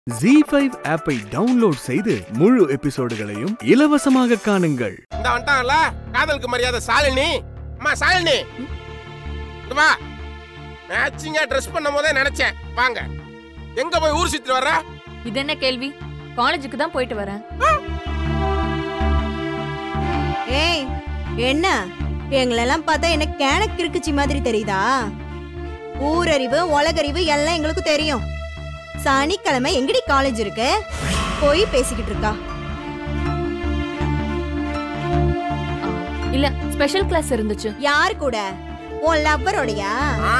G five ஆப்பை download செய்து முழு எபிசோடுகளையும் இலவசமாக காணுங்கள் இந்த வந்துட்டாங்கல்ல காதலுக்கு மரியாதை சாலினி அம்மா சாலினி இங்க வா மேட்சிங்கா ட்ரெஸ் பண்ணும் போதே நினைச்சேன் வாங்க எங்க போய் ஊர் சுத்திட்டு வர்ற இது என்ன கேள்வி காலேஜுக்கு தான் போயிட்டு வரேன் ஏய் என்ன எங்களெல்லாம் பார்த்தா என்ன கேனக் கிறுக்குச்சி மாதிரி தெரியுதா ஊரறிவு உலகறிவு எல்லாம் எங்களுக்கு தெரியும் சனிக்கிழமை எங்கடி காலேஜ் இருக்கு போய் பேசிக்கிட்டு இருக்கா இல்ல ஸ்பெஷல் கிளாஸ் இருந்துச்சு யார் கூட உன் லவ்வரோடையா ஆ,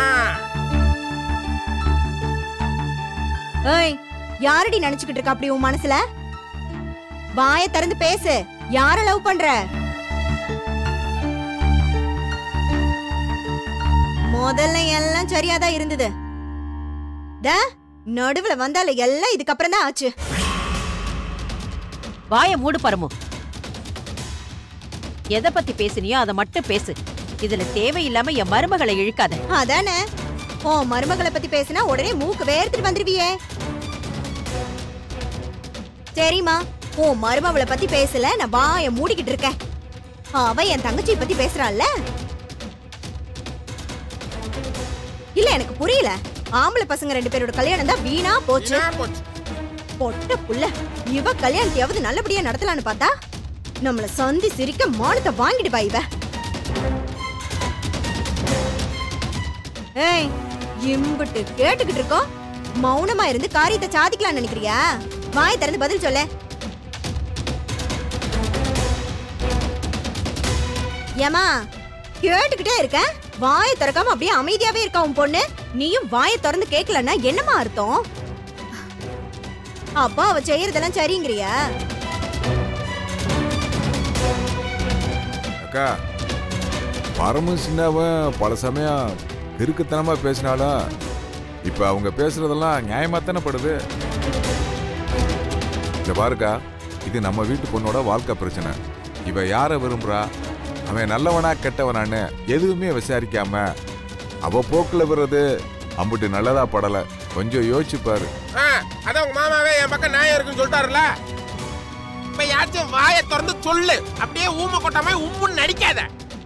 ஏய் யாரடி நினைச்சுக்கிட்டு இருக்கா அப்படி உன் மனசுல வாய திறந்து பேசு யார லவ் பண்ற முதல்ல எல்லாம் சரியாதான் இருந்தது த நடுவுல வந்தால எல்லாம் இதுக்கப்புறம் தான் ஆச்சு வாய மூடு பரமு எதை பத்தி பேசுனியோ அதை மட்டும் பேசு இதுல தேவையில்லாம என் மருமகளை இழுக்காத அதானே உன் மருமகளை பத்தி பேசினா உடனே மூக்கு வேர்த்துட்டு வந்துருவியே சரிம்மா உன் மருமவளை பத்தி பேசல நான் வாய மூடிக்கிட்டு இருக்கேன் அவ என் தங்கச்சி பத்தி பேசுறாள்ல இல்ல எனக்கு புரியல ஆம்பளை பசங்க ரெண்டு பேரோட கல்யாணம் தான் வீணா போச்சு வீணா போச்சு பொட்ட புள்ள இவ கல்யாணத்தையாவது நல்லபடியா நடத்தலான்னு பார்த்தா நம்மள சந்தி சிரிக்க மானத்தை வாங்கிட்டு பா இவ ஏய் இம்புட்டு கேட்டுக்கிட்டு இருக்கோம் மௌனமா இருந்து காரியத்தை சாதிக்கலாம்னு நினைக்கிறியா வாய் திறந்து பதில் சொல்ல ஏமா கேட்டுக்கிட்டே இருக்க வாயை திறக்காம அப்படியே அமைதியாவே இருக்கா உன் பொண்ணு நீயும் வாயை திறந்து கேட்கலன்னா என்னமா அர்த்தம் அப்பா அவ செய்யறதெல்லாம் சரிங்கிறியா அக்கா பரமு சின்னவன் பல சமயம் கிறுக்குத்தனமா பேசினாலும் இப்ப அவங்க பேசுறதெல்லாம் நியாயமா தானே படுது இந்த பாருக்கா இது நம்ம வீட்டு பொண்ணோட வாழ்க்கை பிரச்சனை இவ யார விரும்புறா அவன் நல்லவனா கெட்டவனான்னு எதுவுமே விசாரிக்காம அவ போக்குல விடுறது அம்புட்டு நல்லதா படல கொஞ்சம் யோசிச்சு பாரு ஆ, அதான் உங்க மாமாவே என் பக்கம் நியாயம் இருக்குன்னு சொல்லிட்டாருல இப்ப யாச்சும் வாயை திறந்து சொல்லு அப்படியே ஊமை கொட்டாம உம்முன்னு நடிக்காத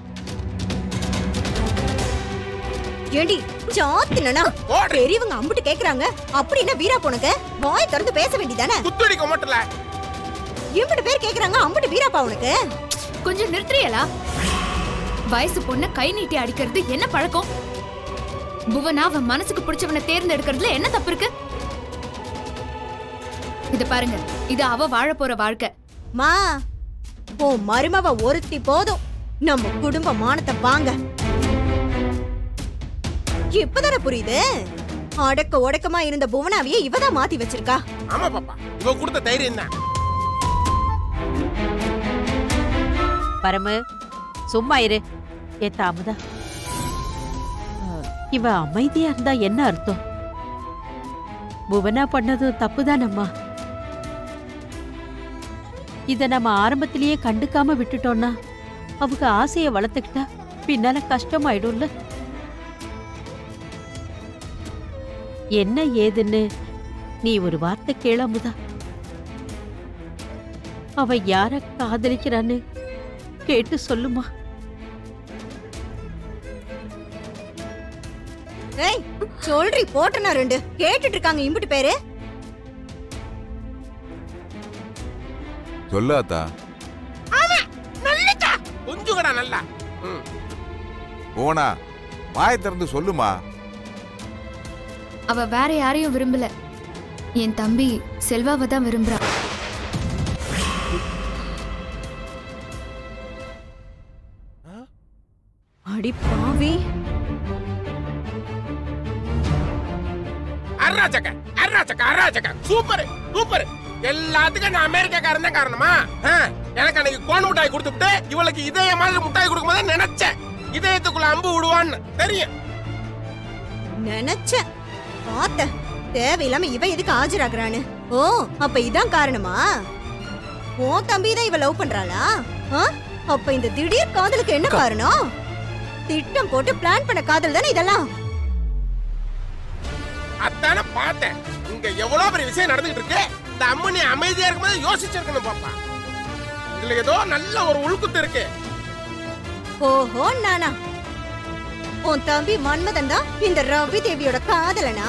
ஏண்டி சாத்தினா ஓடு பெரியவங்க அம்புட்டு கேக்குறாங்க அப்படின்னா வீரா பொண்ணுக்கு வாய் திறந்து பேச வேண்டியதானே குத்துடிக்க மாட்டல இம்புட்டு பேர் கேக்குறாங்க அம்புட்டு வீராப்பா உனக்கு கொஞ்சம் நிறுத்துறியலா வயசு பொண்ண கை நீட்டி அடிக்கிறது என்ன பழக்கம் புவனா அவன் மனசுக்கு பிடிச்சவனை தேர்ந்தெடுக்கிறதுல என்ன தப்பு இருக்கு இத பாருங்க இது அவ வாழ போற வாழ்க்கை மா உன் மருமவ ஒருத்தி போதும் நம்ம குடும்ப மானத்தை வாங்க இப்பதானே புரியுது அடக்க ஒடக்கமா இருந்த புவனாவையே இவதான் மாத்தி வச்சிருக்கா ஆமா பாப்பா இவ கொடுத்த தைரியம் தான் பரமு சும்மா இரு ஏத்த அமுதா அஹ், இவ அமைதியா இருந்தா என்ன அர்த்தம் புவனா பண்ணது தப்புதானம்மா இத நம்ம ஆரம்பத்திலேயே கண்டுக்காம விட்டுட்டோம்னா அவங்க ஆசைய வளர்த்துக்கிட்டா பின்னால கஷ்டமாயிடும்ல என்ன ஏதுன்னு நீ ஒரு வார்த்தை கேள அமுதா அவ யார காதலிக்கிறான்னு கேட்டு சொல்லுமா ஏய் சொல்றி போட்டனா ரெண்டு கேட்டுட்டு இருக்காங்க இம்புட்டு பேரு சொல்லாத்தா நல்லதா கொஞ்சுங்கடா நல்லா ம் போனா வாயை திறந்து சொல்லுமா அவ வேற யாரையும் விரும்பல என் தம்பி செல்வாவை தான் விரும்புறா அடி பாவி அருணாச்சக்க அருணாச்சக்க அருணாச்சக்க சூப்பர் சூப்பர் எல்லாத்துக்கும் நான் அமெரிக்காக்காரன் தான் காரணமா ஆ, எனக்கு அன்னைக்கு கோன் மிட்டாய் கொடுத்துட்டு இவளுக்கு இதய மாதிரி முட்டாய் கொடுக்கும் போதே நினைச்சேன் இதயத்துக்குள்ள அம்பு விடுவான்னு தெரியும் நினைச்சேன் பார்த்தேன் தேவையில்லாம இவ எதுக்கு ஆஜராகுறான்னு ஓ அப்ப இதான் காரணமா உன் தம்பி தான் இவ லவ் பண்றாளா ஆ? அப்ப இந்த திடீர் காதலுக்கு என்ன காரணம் திட்டம் போட்டு பிளான் பண்ண காதல் தானே இதெல்லாம் அதானே பார்த்தேன் இங்க எவ்வளவு பெரிய விஷயம் நடந்துகிட்டு இருக்கு இந்த அம்மனி அமைதியா இருக்கும்போது யோசிச்சிருக்கணும் பாப்பா இதுல ஏதோ நல்ல ஒரு உள்குத்து இருக்கு ஓஹோ நானா உன் தம்பி மன்மதன் தான் இந்த ரவி தேவியோட காதலனா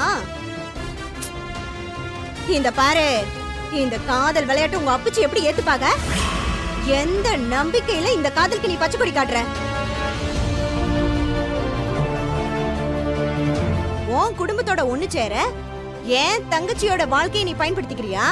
இந்த பாரு இந்த காதல் விளையாட்டு உங்க அப்புச்சி எப்படி ஏத்துப்பாங்க எந்த நம்பிக்கையில இந்த காதலுக்கு நீ பச்சை கொடி காட்டுற உன் குடும்பத்தோட ஒண்ணு சேர ஏன் தங்கச்சியோட வாழ்க்கையை நீ பயன்படுத்திக்கிறியா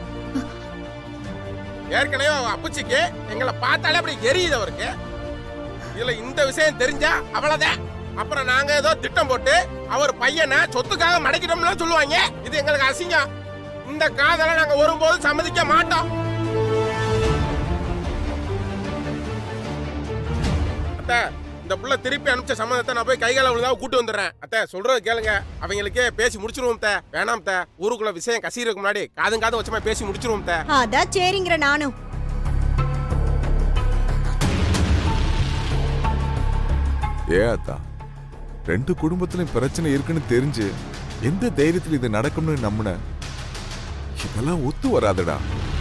ஏற்கனவே அவ அப்புச்சிக்கு எங்களை பார்த்தாலே அப்படி எரியுது அவருக்கு இதுல இந்த விஷயம் தெரிஞ்சா அவ்வளவுதான் அப்புறம் நாங்க ஏதோ திட்டம் போட்டு அவர் பையனை சொத்துக்காக மடக்கிட்டோம்னு சொல்லுவாங்க இது எங்களுக்கு அசிங்கம் இந்த காதலை நாங்க வரும்போது சம்மதிக்க மாட்டோம் அத்தை இந்த புள்ள திருப்பி அனுப்பிச்ச சம்மந்தத்தை நான் போய் கைகால விழுதாக கூட்டு வந்துடுறேன் அத்தை சொல்றது கேளுங்க அவங்களுக்கே பேசி முடிச்சிருவோம் தே வேணாம் தே ஊருக்குள்ள விஷயம் கசீருக்கு முன்னாடி காதும் காதும் வச்சமா பேசி முடிச்சிருவோம் தே அதான் சரிங்கிற நானும் ஏ அத்தா ரெண்டு குடும்பத்திலும் பிரச்சனை இருக்குன்னு தெரிஞ்சு எந்த தைரியத்துல இது நடக்கும்னு நம்பின இதெல்லாம் ஒத்து வராதுடா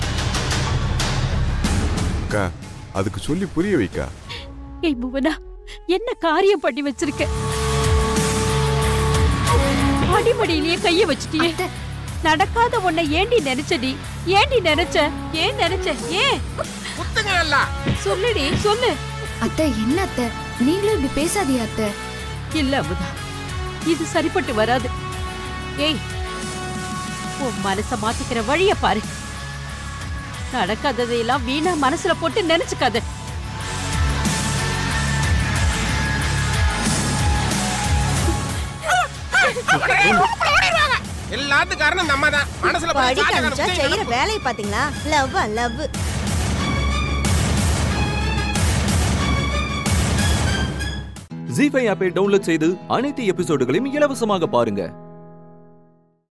அக்கா அதுக்கு சொல்லி புரிய வைக்கா ஏய் புவனா என்ன காரியம் பண்ணி வச்சிருக்க அடிமடியிலேயே கைய வச்சிட்டியே அத்தை. நடக்காத உன்னை ஏண்டி நினைச்சடி ஏண்டி நினைச்ச ஏன் நினைச்ச ஏன் குத்துங்க நல்லா சொல்லுடி சொல்லு அத்தை என்ன அத்தை நீங்களும் இப்படி பேசாதீங்க அத்தை இல்ல அமுதா இது சரிப்பட்டு வராது ஏய் உன் மனச மாத்திக்கிற வழிய பாரு நடக்காததையெல்லாம் வீணா மனசுல போட்டு நினைச்சுக்காத எல்லாத்துக்கும் காரணம் இந்த அம்மா தான் மனசுல போய் படிக்க சாட்டை அனுப்பிச்சா காமிச்சு செய்யற வேலையை பாத்தீங்களா லவ் லவ் ஜி ஃபைவ் ஆப்பை டவுன்லோட் செய்து அனைத்து எபிசோடுகளையும் இலவசமாக பாருங்க